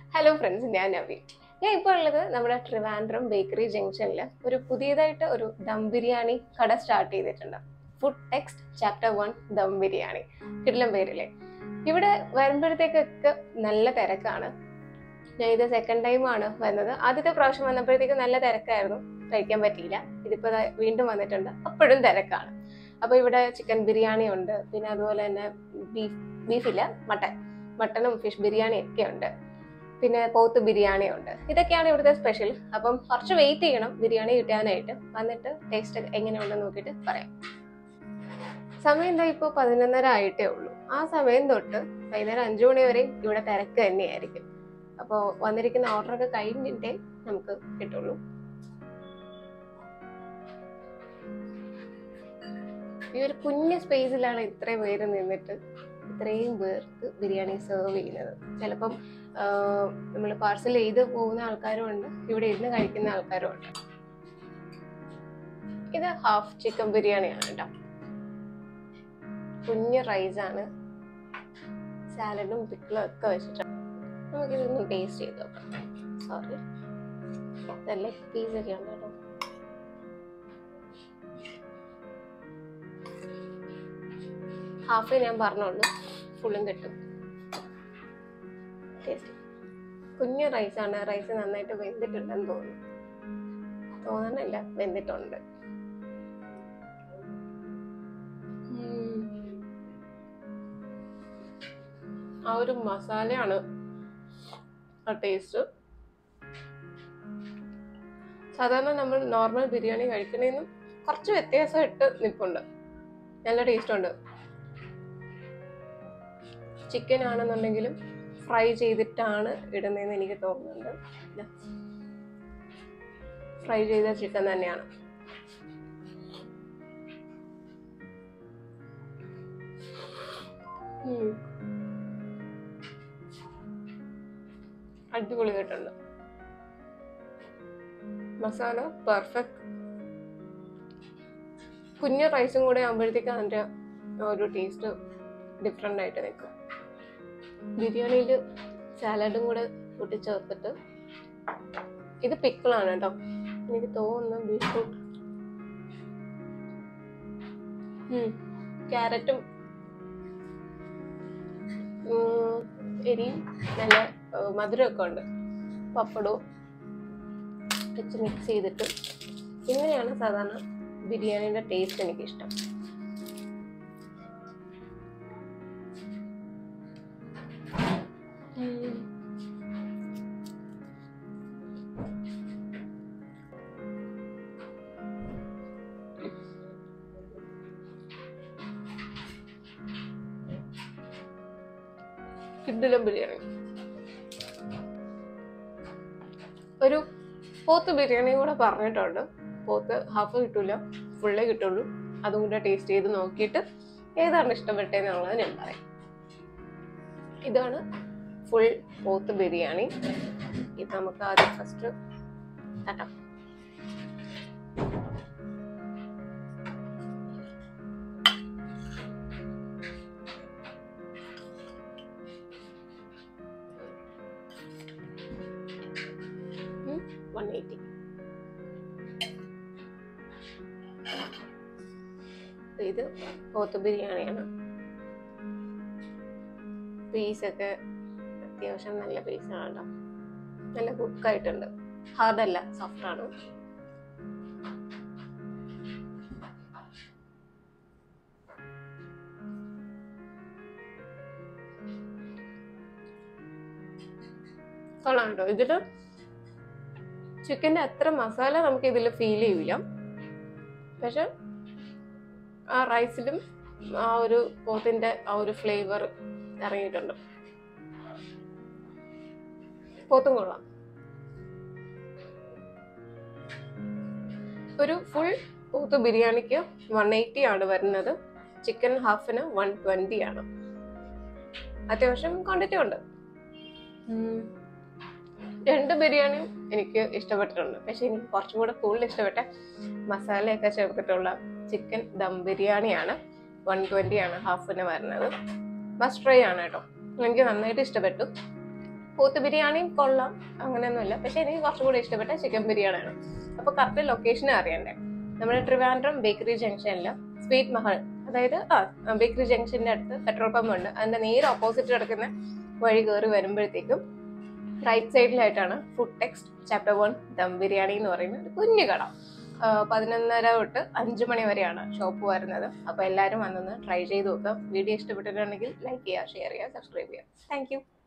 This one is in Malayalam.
ഹലോ ഫ്രണ്ട്സ് ഞാൻ നവി ഞാൻ ഇപ്പോൾ ഉള്ളത് നമ്മുടെ ട്രിവാൻഡ്രം ബേക്കറി ജംഗ്ഷനിൽ ഒരു പുതിയതായിട്ട് ഒരു ദം ബിരിയാണി കട സ്റ്റാർട്ട് ചെയ്തിട്ടുണ്ട് food text chapter one dum biryani കിടിലം പേരിലെ ഇവിടെ വരുമ്പോഴത്തേക്കൊക്കെ നല്ല തിരക്കാണ് ഞാൻ ഇത് സെക്കൻഡ് ടൈം ആണ് വന്നത് ആദ്യത്തെ പ്രാവശ്യം വന്നപ്പോഴത്തേക്ക് നല്ല തിരക്കായിരുന്നു കഴിക്കാൻ പറ്റിയില്ല ഇതിപ്പോൾ ദാ വീണ്ടും വന്നിട്ടുണ്ട് അപ്പോഴും തിരക്കാണ് അപ്പോൾ ഇവിടെ ചിക്കൻ ബിരിയാണി ഉണ്ട് പിന്നെ അതുപോലെ തന്നെ ബീഫ് ബീഫില്ല മട്ടൻ മട്ടനും ഫിഷ് ബിരിയാണിയും ഒക്കെ ഉണ്ട് പിന്നെ പോത്ത് ബിരിയാണി ഉണ്ട് ഇതൊക്കെയാണ് ഇവിടുത്തെ സ്പെഷ്യൽ അപ്പം കുറച്ച് വെയിറ്റ് ചെയ്യണം ബിരിയാണി കിട്ടാനായിട്ട് വന്നിട്ട് ടേസ്റ്റ് എങ്ങനെയുണ്ടെന്ന് നോക്കിയിട്ട് പറയാം സമയം എന്താ ഇപ്പോൾ പതിനൊന്നര ആയിട്ടേ ഉള്ളൂ ആ സമയം തൊട്ട് വൈകുന്നേരം അഞ്ചു മണി വരെ ഇവിടെ തിരക്ക് തന്നെയായിരിക്കും അപ്പോൾ വന്നിരിക്കുന്ന ഓർഡറൊക്കെ കഴിഞ്ഞിട്ടേ നമുക്ക് കിട്ടുള്ളൂ ഈ ഒരു കുഞ്ഞു സ്പേസിലാണ് ഇത്രയും പേര് നിന്നിട്ട് ഇത്രയും പേർക്ക് ബിരിയാണി സെർവ് ചെയ്യുന്നത് ചിലപ്പം നമ്മൾ പാർസൽ ചെയ്ത് പോകുന്ന ആൾക്കാരും ഉണ്ട് ഇവിടെ ഇരുന്ന് കഴിക്കുന്ന ആൾക്കാരും ഉണ്ട് ഇത് ഹാഫ് ചിക്കൻ ബിരിയാണിയാണ് കേട്ടോ കുഞ്ഞ് റൈസാണ് സാലഡും പിക്കിളും ഒക്കെ വെച്ചിട്ട് നമുക്കിതൊന്ന് ടേസ്റ്റ് ചെയ്ത് നോക്കാം സോറി ലെഗ് പീസ് ഒക്കെ ഉണ്ട് കേട്ടോ ഹാഫ് ഞാൻ പറഞ്ഞോളൂ ഫുള്ളും കിട്ടും ടേസ്റ്റ് കുഞ്ഞു റൈസാണ് റൈസ് നന്നായിട്ട് വെന്തിട്ടുണ്ടെന്ന് തോന്നുന്നു തോന്നണില്ല വെന്തിട്ടുണ്ട് ഉം. ആ ഒരു മസാലയാണ് ആ ടേസ്റ്റ് സാധാരണ നമ്മൾ നോർമൽ ബിരിയാണി കഴിക്കുന്നതിനും കുറച്ച് വ്യത്യാസമായിട്ട് നിൽപ്പുണ്ട് നല്ല ടേസ്റ്റ് ഉണ്ട് ചിക്കൻ ആണെന്നുണ്ടെങ്കിലും ഫ്രൈ ചെയ്തിട്ടാണ് ഇടുന്നതെന്ന് എനിക്ക് തോന്നുന്നുണ്ട് ഫ്രൈ ചെയ്ത ചിക്കൻ തന്നെയാണ് ഉം. അടിപൊളിയായിട്ടുണ്ട് മസാല പെർഫെക്റ്റ് കുഞ്ഞ റൈസും കൂടെ ആകുമ്പോഴത്തേക്ക് അതിൻ്റെ ഒരു ടേസ്റ്റ് ഡിഫറെൻ്റ് ആയിട്ട് നിൽക്കും ബിരിയാണിയിൽ സാലഡും കൂടെ കൂട്ടിച്ചേർത്തിട്ട് ഇത് പിക്കിളാണ് കേട്ടോ എനിക്ക് തോന്നുന്നു ബീട്രൂട്ട് ക്യാരറ്റും എരിയും നല്ല ഏർ, മധുരമൊക്കെ ഉണ്ട് പപ്പടവും വെച്ച് മിക്സ് ചെയ്തിട്ട് ഇങ്ങനെയാണ് സാധാരണ ബിരിയാണിയുടെ ടേസ്റ്റ് എനിക്കിഷ്ടം ഉം. കിഡിലം ബിരിയാണി ഒരു പോത്ത് ബിരിയാണി കൂടെ പറഞ്ഞിട്ടുണ്ട് പോത്ത് ഹാഫ് കിട്ടൂല ഫുള്ളേ കിട്ടുള്ളൂ അതും കൂടെ ടേസ്റ്റ് ചെയ്ത് നോക്കിയിട്ട് ഏതാണ് ഇഷ്ടപ്പെട്ടതെന്നുള്ളത് ഞാൻ പറയാം ഇതാണ് ഫുൾ പോത്ത് ബിരിയാണി ഇത് നമുക്ക് ആദ്യം ഫസ്റ്റ് തട്ടാം വൺ എയ്റ്റി ഇത് പോത്ത് ബിരിയാണിയാണ് പീസൊക്കെ അത്യാവശ്യം നല്ല പീസാണ് കേട്ടോ നല്ല കുക്കായിട്ടുണ്ട് ഹാർഡല്ല സോഫ്റ്റ് ആണ് കൊള്ളാം കേട്ടോ ഇതില് ചിക്കൻ്റെ അത്ര മസാല നമുക്ക് ഇതിൽ ഫീൽ ചെയ്യില്ല പക്ഷെ ആ റൈസിലും ആ ഒരു പോത്തിൻ്റെ ആ ഒരു ഫ്ലേവർ ഇറങ്ങിയിട്ടുണ്ട് പോത്തും കൊള്ളാം ഒരു ഫുൾ പോത്ത് ബിരിയാണിക്ക് വൺ എയ്റ്റി ആണ് വരുന്നത് ചിക്കൻ ഹാഫിന് വൺ ട്വൻറ്റി ആണ് അത്യാവശ്യം ക്വാണ്ടിറ്റി ഉണ്ട് ഉം. രണ്ട് ബിരിയാണിയും എനിക്ക് ഇഷ്ടപ്പെട്ടിട്ടുണ്ട് പക്ഷെ എനിക്ക് കുറച്ചും കൂടെ കൂടുതൽ ഇഷ്ടപ്പെട്ട മസാലയൊക്കെ ചേർത്തിട്ടുള്ള ചിക്കൻ ദം ബിരിയാണിയാണ് വൺ ട്വൻറ്റി ആണ് ഹാഫിന് വരുന്നത് മസ്റ്റ് ട്രൈ ആണ് കേട്ടോ എനിക്ക് നന്നായിട്ട് ഇഷ്ടപ്പെട്ടു പോത്ത് ബിരിയാണിയും കൊള്ളാം അങ്ങനെയൊന്നുമില്ല പക്ഷെ എനിക്ക് കുറച്ചും കൂടി ഇഷ്ടപ്പെട്ട ചിക്കൻ ബിരിയാണിയാണ് അപ്പോൾ കറക്റ്റ് ലൊക്കേഷൻ അറിയണ്ടേ നമ്മുടെ ട്രിവാൻഡ്രം ബേക്കറി ജംഗ്ഷനിൽ സ്വീറ്റ് മഹൽ അതായത് ആ ബേക്കറി ജംഗ്ഷന്റെ അടുത്ത് പെട്രോൾ പമ്പ് ഉണ്ട് അതിന്റെ നേരെ ഓപ്പോസിറ്റ് കിടക്കുന്ന വഴി കയറി വരുമ്പോഴത്തേക്കും റൈറ്റ് സൈഡിലായിട്ടാണ് food text chapter one dum biryani എന്ന് പറയുന്ന ഒരു കുഞ്ഞു കട ആ, പതിനൊന്നര തൊട്ട് അഞ്ച് മണി വരെയാണ് ഷോപ്പ് വരുന്നത് അപ്പോൾ എല്ലാവരും വന്നൊന്ന് ട്രൈ ചെയ്ത് നോക്കാം വീഡിയോ ഇഷ്ടപ്പെട്ടിട്ടുണ്ടെങ്കിൽ ലൈക്ക് ചെയ്യുക ഷെയർ ചെയ്യുക സബ്സ്ക്രൈബ് ചെയ്യുക താങ്ക്